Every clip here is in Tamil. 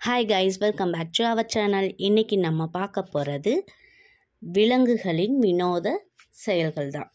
hi guys welcome back to our channel இன்றைக்கி நம்ம பார்க்க போகிறது விலங்குகளின் வினோத செயல்கள் தான்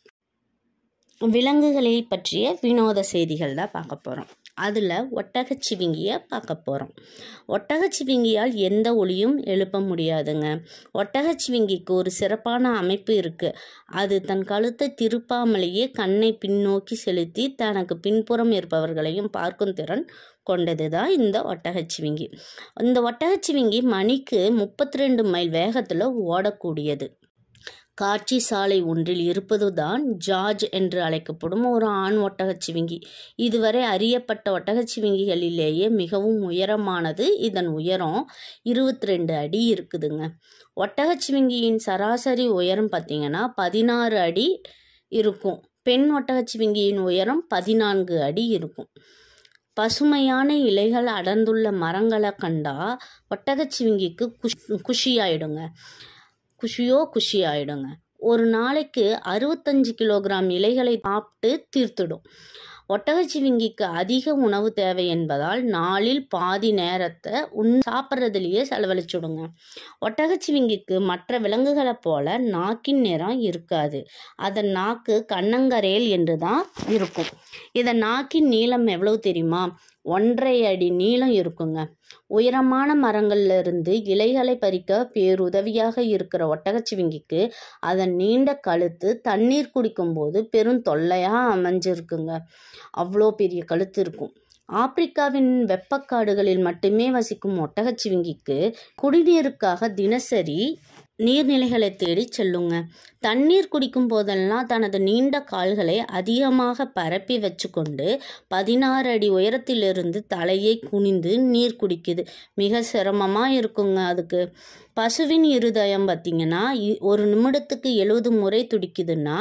விலங்குகளை பற்றிய வினோத செய்திகள் தான் பார்க்க போகிறோம் அதில் ஒட்டகச்சிவிங்கியை பார்க்க போகிறோம் ஒட்டகச்சிவிங்கியால் எந்த ஒளியும் எழுப்ப முடியாதுங்க ஒட்டகச்சிவிங்கிக்கு ஒரு சிறப்பான அமைப்பு இருக்குது அது தன் கழுத்தை திருப்பாமலேயே கண்ணை பின்னோக்கி செலுத்தி தனக்கு பின்புறம் இருப்பவர்களையும் பார்க்கும் திறன் கொண்டது தான் இந்த ஒட்டகச்சிவிங்கி இந்த ஒட்டகச்சிவிங்கி மணிக்கு முப்பத்தி ரெண்டு மைல் வேகத்தில் ஓடக்கூடியது காட்சி சாலை ஒன்றில் இருப்பது தான் ஜார்ஜ் என்று அழைக்கப்படும் ஒரு ஆண் ஒட்டகச்சிவிங்கி இதுவரை அறியப்பட்ட ஒட்டகச்சிவிங்கிகளிலேயே மிகவும் உயரமானது இதன் உயரம் இருபத்தி ரெண்டு அடி இருக்குதுங்க ஒட்டகச்சிவிங்கியின் சராசரி உயரம் பார்த்திங்கன்னா பதினாறு அடி இருக்கும் பெண் ஒட்டகச்சிவிங்கியின் உயரம் பதினான்கு அடி இருக்கும் பசுமையான இலைகள் அடர்ந்துள்ள மரங்களை கண்டா ஒட்டகச்சிவிங்கிக்கு குஷ் குஷியாயிடுங்க குஷியோ குஷி ஆயிடுங்க ஒரு நாளைக்கு அறுபத்தஞ்சு கிலோகிராம் இலைகளை சாப்பிட்டு தீர்த்துடும் ஒட்டகச்சிவிங்கிக்கு அதிக உணவு தேவை என்பதால் நாளில் பாதி நேரத்தை உன் சாப்பிட்றதுலையே செலவழிச்சுடுங்க ஒட்டகச்சிவிங்கிக்கு மற்ற விலங்குகளைப் போல நாக்கின் நிறம் இருக்காது அதன் நாக்கு கண்ணங்கரேல் என்று தான் இருக்கும் இதன் நாக்கின் நீளம் எவ்வளவு தெரியுமா ஒன்றரை அடி நீளம் இருக்குங்க உயரமான மரங்கள்ல இருந்து இலைகளை பறிக்க பேருதவியாக இருக்கிற ஒட்டகச்சிவிங்கிக்கு அதன் நீண்ட கழுத்து தண்ணீர் குடிக்கும்போது பெரும் தொல்லையாக அமைஞ்சிருக்குங்க அவ்வளோ பெரிய கழுத்து இருக்கும் ஆப்பிரிக்காவின் வெப்பக்காடுகளில் மட்டுமே வசிக்கும் ஒட்டகச்சிவிங்கிக்கு குடிநீருக்காக தினசரி நீர்நிலைகளை தேடி செல்லுங்க தண்ணீர் குடிக்கும் போதெல்லாம் தனது நீண்ட கால்களை அதிகமாக பரப்பி வச்சுக்கொண்டு பதினாறு அடி உயரத்திலிருந்து தலையை குனிந்து நீர் குடிக்குது மிக சிரமமாக இருக்குங்க அதுக்கு பசுவின் இருதயம் பார்த்திங்கன்னா ஒரு நிமிடத்துக்கு எழுபது முறை துடிக்குதுன்னா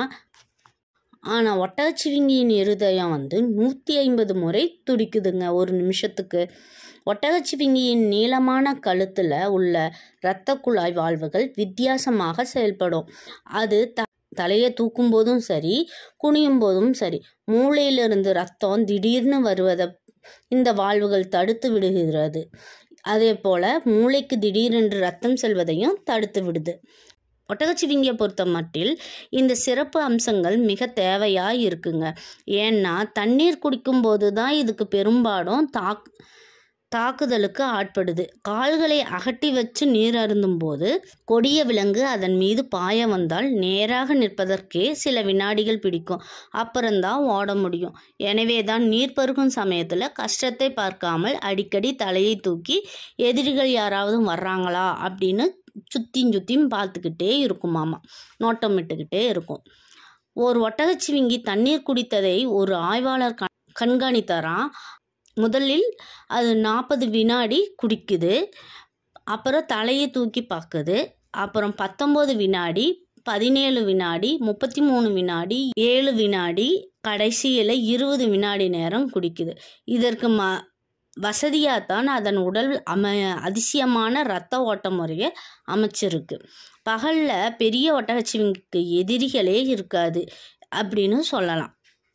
ஆனால் ஒட்டகச்சிவிங்கியின் இருதயம் வந்து நூற்றி ஐம்பது முறை துடிக்குதுங்க ஒரு நிமிஷத்துக்கு ஒட்டகச்சிவிங்கியின் நீளமான கழுத்தில் உள்ள இரத்த குழாய் வாழ்வுகள் வித்தியாசமாக செயல்படும் அது த தலையை தூக்கும் போதும் சரி குனியும் போதும் சரி மூளையிலிருந்து ரத்தம் திடீர்னு வருவதை இந்த வாழ்வுகள் தடுத்து விடுகிறது அதே போல் மூளைக்கு திடீரென்று ரத்தம் செல்வதையும் தடுத்து விடுது ஒட்டகச்சிவிங்கியை பொறுத்த மட்டில் இந்த சிறப்பு அம்சங்கள் மிக தேவையாக இருக்குங்க ஏன்னா தண்ணீர் குடிக்கும்போது தான் இதுக்கு பெரும்பாலும் தாக் தாக்குதலுக்கு ஆட்படுது கால்களை அகட்டி வச்சு நீர் அருந்தும் போது கொடிய விலங்கு அதன் மீது பாய வந்தால் நேராக நிற்பதற்கே சில வினாடிகள் பிடிக்கும் அப்புறம்தான் ஓட முடியும் எனவே தான் நீர் பருகும் சமயத்தில் கஷ்டத்தை பார்க்காமல் அடிக்கடி தலையை தூக்கி எதிரிகள் யாராவது வர்றாங்களா அப்படின்னு சுத்தியும் சுத்தியும் பார்த்துக்கிட்டே இருக்குமாமா நோட்டம் விட்டுக்கிட்டே இருக்கும் ஒரு ஒட்டகச்சிவிங்கி தண்ணீர் குடித்ததை ஒரு ஆய்வாளர் கண்காணித்தாராம் முதலில் அது நாற்பது வினாடி குடிக்குது அப்புறம் தலையை தூக்கி பார்க்குது அப்புறம் பத்தொம்போது வினாடி பதினேழு வினாடி முப்பத்தி மூணு வினாடி ஏழு வினாடி கடைசியில் இருபது வினாடி நேரம் குடிக்குது இதற்கு ம வசதியாகத்தான் அதன் உடல் அம அதிசயமான இரத்த ஓட்ட முறையை அமைச்சிருக்கு பகலில் பெரிய ஒட்டகச்சிவிங்கிக்கு எதிரிகளே இருக்காது அப்படின்னு சொல்லலாம்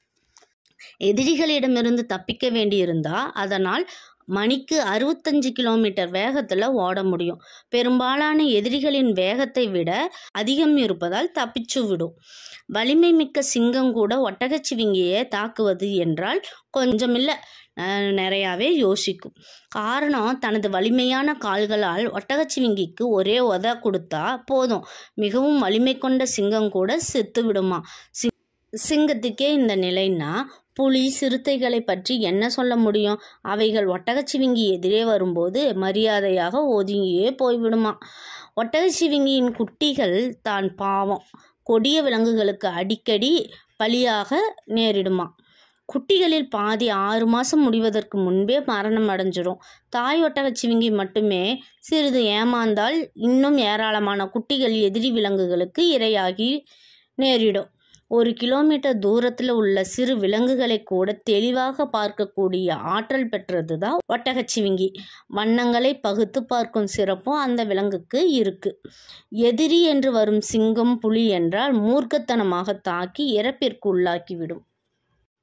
எதிரிகளிடமிருந்து தப்பிக்க வேண்டியிருந்தால் அதனால் மணிக்கு அறுபத்தஞ்சு கிலோமீட்டர் வேகத்தில் ஓட முடியும் பெரும்பாலான எதிரிகளின் வேகத்தை விட அதிகம் இருப்பதால் தப்பிச்சு விடும் வலிமை மிக்க சிங்கம் கூட ஒட்டகச்சிவிங்கியை தாக்குவது என்றால் கொஞ்சமில்லை நிறையாவே யோசிக்கும் காரணம் தனது வலிமையான கால்களால் ஒட்டகச்சிவிங்கிக்கு ஒரே உத கொடுத்தா போதும் மிகவும் வலிமை கொண்ட சிங்கம் கூட செத்து விடுமா சிங்கத்துக்கே இந்த நிலைன்னா புலி சிறுத்தைகளை பற்றி என்ன சொல்ல முடியும் அவைகள் ஒட்டகச்சிவிங்கி எதிரே வரும்போது மரியாதையாக ஒதுங்கியே போய்விடுமா ஒட்டகச்சிவிங்கியின் குட்டிகள் தான் பாவம் கொடிய விலங்குகளுக்கு அடிக்கடி பலியாக நேரிடுமா குட்டிகளில் பாதி ஆறு மாதம் முடிவதற்கு முன்பே மரணம் அடைஞ்சிரும் தாய் ஒட்டகச்சிவிங்கி மட்டுமே சிறிது ஏமாந்தால் இன்னும் ஏராளமான குட்டிகள் எதிரி விலங்குகளுக்கு இரையாகி நேரிடும் ஒரு கிலோமீட்டர் தூரத்தில் உள்ள சிறு விலங்குகளை கூட தெளிவாக பார்க்கக்கூடிய ஆற்றல் பெற்றது தான் ஒட்டகச்சிவிங்கி வண்ணங்களை பகுத்து பார்க்கும் சிறப்பும் அந்த விலங்குக்கு இருக்கு எதிரி என்று வரும் சிங்கம் புலி என்றால் மூர்க்கத்தனமாக தாக்கி இறப்பிற்கு உள்ளாக்கிவிடும்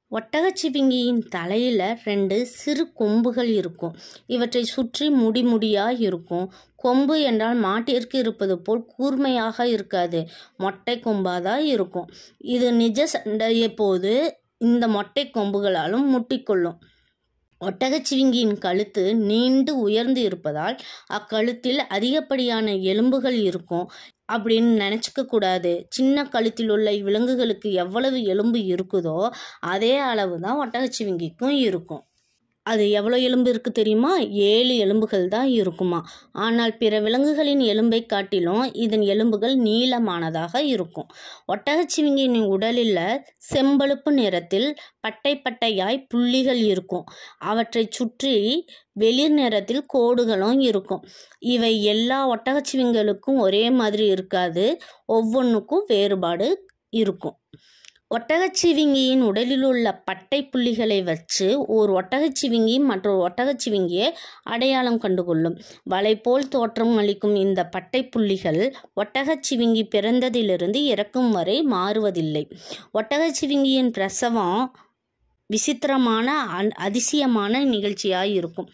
ஒட்டகச்சிவிங்கியின் தலையில் ரெண்டு சிறு கொம்புகள் இருக்கும் இவற்றை சுற்றி முடி முடியாக இருக்கும் கொம்பு என்றால் மாட்டிற்கு இருப்பது போல் கூர்மையாக இருக்காது மொட்டை கொம்பாக தான் இருக்கும் இது நிஜ சண்டைய போது இந்த மொட்டை கொம்புகளாலும் முட்டிக்கொள்ளும் ஒட்டகச்சிவிங்கியின் கழுத்து நீண்டு உயர்ந்து இருப்பதால் அக்கழுத்தில் அதிகப்படியான எலும்புகள் இருக்கும் அப்படின்னு நினச்சிக்க கூடாது சின்ன கழுத்தில் உள்ள விலங்குகளுக்கு எவ்வளவு எலும்பு இருக்குதோ அதே அளவு தான் ஒட்டகச்சிவிங்கிக்கும் இருக்கும் அது எவ்வளோ எலும்பு இருக்குது தெரியுமா ஏழு எலும்புகள் தான் இருக்குமா ஆனால் பிற விலங்குகளின் எலும்பை காட்டிலும் இதன் எலும்புகள் நீளமானதாக இருக்கும் ஒட்டகச்சிவிங்கியின் உடலில் செம்பழுப்பு நிறத்தில் பட்டை பட்டையாய் புள்ளிகள் இருக்கும் அவற்றை சுற்றி வெளிர் நிறத்தில் கோடுகளும் இருக்கும் இவை எல்லா ஒட்டகச்சிவிங்களுக்கும் ஒரே மாதிரி இருக்காது ஒவ்வொன்றுக்கும் வேறுபாடு இருக்கும் ஒட்டகச்சிவிங்கியின் உடலில் உள்ள பட்டை புள்ளிகளை வச்சு ஒரு ஒட்டகச்சிவிங்கி மற்றொரு ஒட்டகச்சிவிங்கியை அடையாளம் கண்டுகொள்ளும் வலை போல் தோற்றம் அளிக்கும் இந்த பட்டை புள்ளிகள் ஒட்டகச்சிவிங்கி பிறந்ததிலிருந்து இறக்கும் வரை மாறுவதில்லை ஒட்டகச்சிவிங்கியின் பிரசவம் விசித்திரமான அதிசயமான நிகழ்ச்சியாக இருக்கும்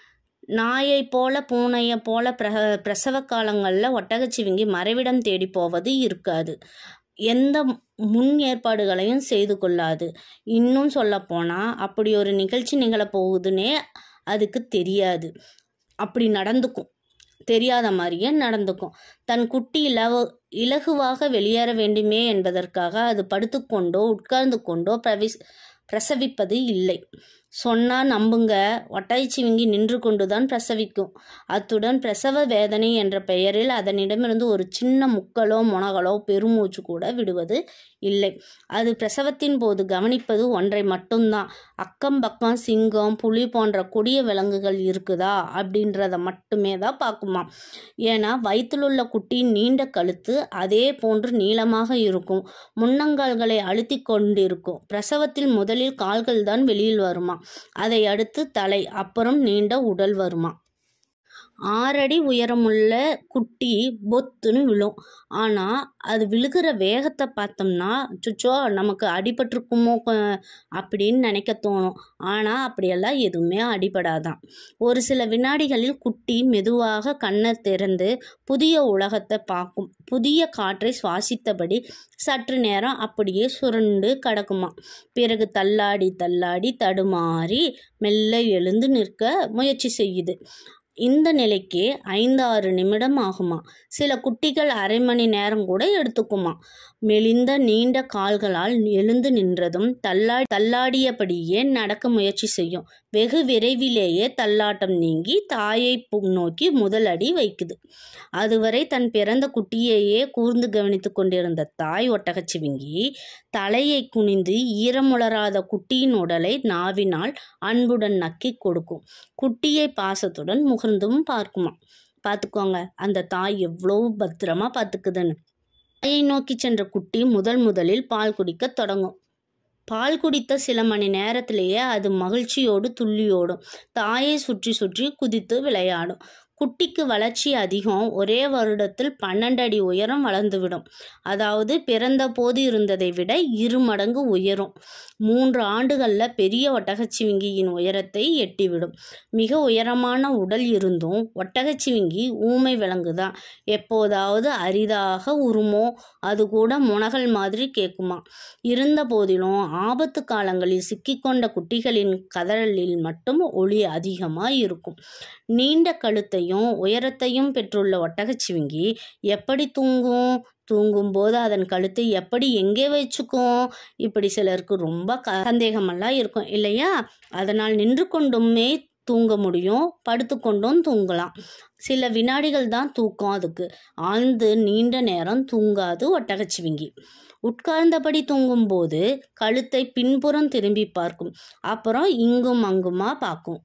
நாயை போல பூனையை போல பிர பிரசவ காலங்களில் ஒட்டகச்சிவிங்கி மறைவிடம் தேடி போவது இருக்காது எந்த முன் ஏற்பாடுகளையும் செய்து கொள்ளாது இன்னும் சொல்லப்போனால் அப்படி ஒரு நிகழ்ச்சி நிகழப்போகுதுன்னே அதுக்கு தெரியாது அப்படி நடந்துக்கும் தெரியாத மாதிரியே நடந்துக்கும் தன் குட்டி இலவ இலகுவாக வெளியேற வேண்டுமே என்பதற்காக அது படுத்துக்கொண்டோ உட்கார்ந்து கொண்டோ பிரவிஸ் பிரசவிப்பது இல்லை சொன்னால் நம்புங்க ஒட்டாய்ச்சிவிங்கி நின்று கொண்டுதான் பிரசவிக்கும் அத்துடன் பிரசவ வேதனை என்ற பெயரில் அதனிடமிருந்து ஒரு சின்ன முக்களோ முனகலோ பெருமூச்சு கூட விடுவது இல்லை அது பிரசவத்தின் போது கவனிப்பது ஒன்றை மட்டும்தான் அக்கம் பக்கம் சிங்கம் புலி போன்ற கொடிய விலங்குகள் இருக்குதா அப்படின்றத மட்டுமே தான் பார்க்குமா ஏன்னா வயிற்றில் உள்ள குட்டியின் நீண்ட கழுத்து அதே போன்று நீளமாக இருக்கும் முன்னங்கால்களை அழுத்தி கொண்டிருக்கும் பிரசவத்தில் முதலில் கால்கள் தான் வெளியில் வருமா அதை அடுத்து தலை அப்புறம் நீண்ட உடல் வருமா ஆறடி உயரமுள்ள குட்டி பொத்துன்னு விழும் ஆனால் அது விழுகிற வேகத்தை பார்த்தோம்னா சுச்சோ நமக்கு அடிபட்டிருக்குமோ அப்படின்னு நினைக்க தோணும் ஆனால் அப்படியெல்லாம் எதுவுமே அடிபடாதான் ஒரு சில வினாடிகளில் குட்டி மெதுவாக கண்ணை திறந்து புதிய உலகத்தை பார்க்கும் புதிய காற்றை சுவாசித்தபடி சற்று நேரம் அப்படியே சுருண்டு கிடக்குமா பிறகு தள்ளாடி தள்ளாடி தடுமாறி மெல்ல எழுந்து நிற்க முயற்சி செய்யுது இந்த நிலைக்கு ஐந்து ஆறு நிமிடம் ஆகுமா சில குட்டிகள் அரை மணி நேரம் கூட எடுத்துக்குமா மெலிந்த நீண்ட கால்களால் எழுந்து நின்றதும் தள்ளா தள்ளாடியபடியே நடக்க முயற்சி செய்யும் வெகு விரைவிலேயே தள்ளாட்டம் நீங்கி தாயை நோக்கி முதல் அடி வைக்குது அதுவரை தன் பிறந்த குட்டியையே கூர்ந்து கவனித்து கொண்டிருந்த தாய் ஒட்டகச்சிவிங்கி தலையை குனிந்து ஈரமுளராத குட்டியின் உடலை நாவினால் அன்புடன் நக்கி கொடுக்கும் குட்டியை பாசத்துடன் முகர்ந்தும் பார்க்குமா பார்த்துக்கோங்க அந்த தாய் எவ்வளோ பத்திரமா பார்த்துக்குதுன்னு தாயை நோக்கி சென்ற குட்டி முதல் முதலில் பால் குடிக்க தொடங்கும் பால் குடித்த சில மணி நேரத்திலேயே அது மகிழ்ச்சியோடு துள்ளியோடும் தாயை சுற்றி சுற்றி குதித்து விளையாடும் குட்டிக்கு வளர்ச்சி அதிகம் ஒரே வருடத்தில் பன்னெண்டு அடி உயரம் வளர்ந்துவிடும் அதாவது பிறந்த போது இருந்ததை விட இரு மடங்கு உயரும் மூன்று ஆண்டுகளில் பெரிய ஒட்டகச்சிவிங்கியின் உயரத்தை எட்டிவிடும் மிக உயரமான உடல் இருந்தும் ஒட்டகச்சிவிங்கி ஊமை விலங்கு தான் எப்போதாவது அரிதாக உருமோ அது கூட முனகல் மாதிரி கேட்குமா இருந்த போதிலும் ஆபத்து காலங்களில் சிக்கிக்கொண்ட குட்டிகளின் கதறலில் மட்டும் ஒளி அதிகமாக இருக்கும் நீண்ட கழுத்தையும் உயரத்தையும் பெற்றுள்ள ஒட்டகச்சிவிங்கி எப்படி தூங்கும் தூங்கும்போது அதன் கழுத்தை எப்படி எங்கே வச்சுக்கும் இப்படி சிலருக்கு ரொம்ப க சந்தேகமெல்லாம் இருக்கும் இல்லையா அதனால் நின்று கொண்டுமே தூங்க முடியும் படுத்துக்கொண்டும் தூங்கலாம் சில வினாடிகள் தான் தூக்கம் அதுக்கு ஆழ்ந்து நீண்ட நேரம் தூங்காது ஒட்டகச்சிவிங்கி உட்கார்ந்தபடி தூங்கும்போது கழுத்தை பின்புறம் திரும்பி பார்க்கும் அப்புறம் இங்கும் அங்குமா பார்க்கும்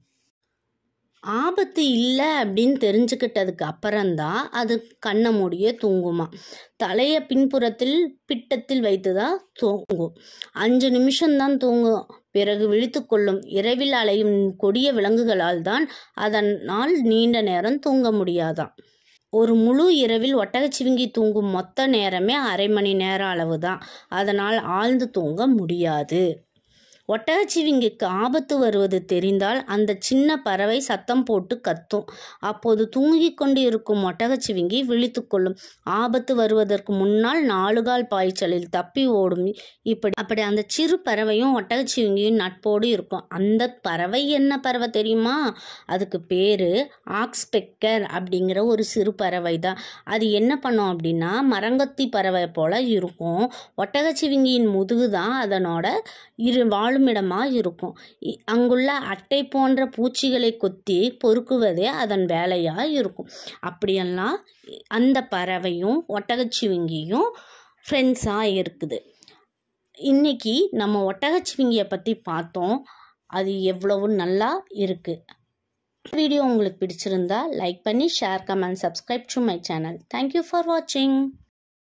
ஆபத்து இல்லை அப்படின்னு தெரிஞ்சுக்கிட்டதுக்கு அப்புறம்தான் அது கண்ணை மூடியே தூங்குமா தலையை பின்புறத்தில் பிட்டத்தில் வைத்து தான் தூங்கும் அஞ்சு நிமிஷம்தான் தூங்கும் பிறகு விழித்து கொள்ளும் இரவில் அலையும் கொடிய விலங்குகளால் தான் அதனால் நீண்ட நேரம் தூங்க முடியாதாம் ஒரு முழு இரவில் ஒட்டகச்சிவிங்கி தூங்கும் மொத்த நேரமே அரை மணி நேர அளவு தான் அதனால் ஆழ்ந்து தூங்க முடியாது ஒட்டகச்சிவிங்கிக்கு ஆபத்து வருவது தெரிந்தால் அந்த சின்ன பறவை சத்தம் போட்டு கத்தும் அப்போது தூங்கிக் கொண்டு இருக்கும் ஒட்டகச்சிவிங்கி விழித்து கொள்ளும் ஆபத்து வருவதற்கு முன்னால் நாலுகால் பாய்ச்சலில் தப்பி ஓடும் இப்படி அப்படி அந்த சிறு பறவையும் ஒட்டகச்சிவிங்கியும் நட்போடு இருக்கும் அந்த பறவை என்ன பறவை தெரியுமா அதுக்கு பேர் ஆக்ஸ்பெக்கர் அப்படிங்கிற ஒரு சிறு பறவை தான் அது என்ன பண்ணும் அப்படின்னா மரங்கத்தி பறவை போல் இருக்கும் ஒட்டகச்சிவிங்கியின் முதுகு தான் அதனோட இரு வாழுமிடமாக இருக்கும் இ- அங்குள்ள அட்டை போன்ற பூச்சிகளை கொத்தி பொறுக்குவதே அதன் வேலையாக இருக்கும் அப்படியெல்லாம் அந்த பறவையும் ஒட்டகச்சிவிங்கியும் ஃப்ரெண்ட்ஸாக இருக்குது இன்னைக்கு நம்ம ஒட்டகச்சிவிங்கியை பற்றி பார்த்தோம் அது எவ்வளவு நல்லா இருக்குது வீடியோ உங்களுக்கு பிடிச்சிருந்தா லைக் பண்ணி share comment subscribe to my channel thank you for வாட்சிங்